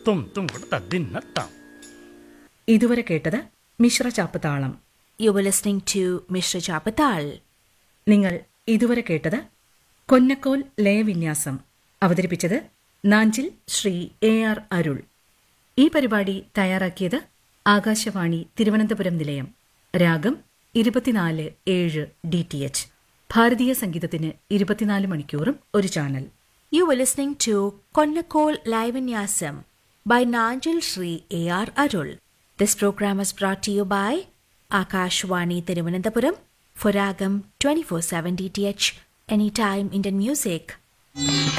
തും തും കൊടുത്ത ദിന്നത്താം ഇതുവരെ കേട്ടത് മിശ്ര ചാപ്പ് താളം You were listening to Mishra Chapatal. നിങ്ങൾ ഇതുവരെ കേട്ടത് കൊന്നക്കോൽ ലയവിന്യാസം അവതരിപ്പിച്ചത് നാഞ്ചിൽ ശ്രീ എ ആർ അരുൾ ഈ പരിപാടി തയ്യാറാക്കിയത് ആകാശവാണി തിരുവനന്തപുരം നിലയം രാഗം ഇരുപത്തിനാല് ഏഴ് ഡി ടി എച്ച് ഭാരതീയ സംഗീതത്തിന് ഇരുപത്തിനാല് മണിക്കൂറും ഒരു channel You were listening to Konnakol Livenyasam by Nanjil Sri A.R. Arul. This program was brought to you by Akashwani Thiruvananthapuram for Ragam 24-7 DTH Anytime Indian Music.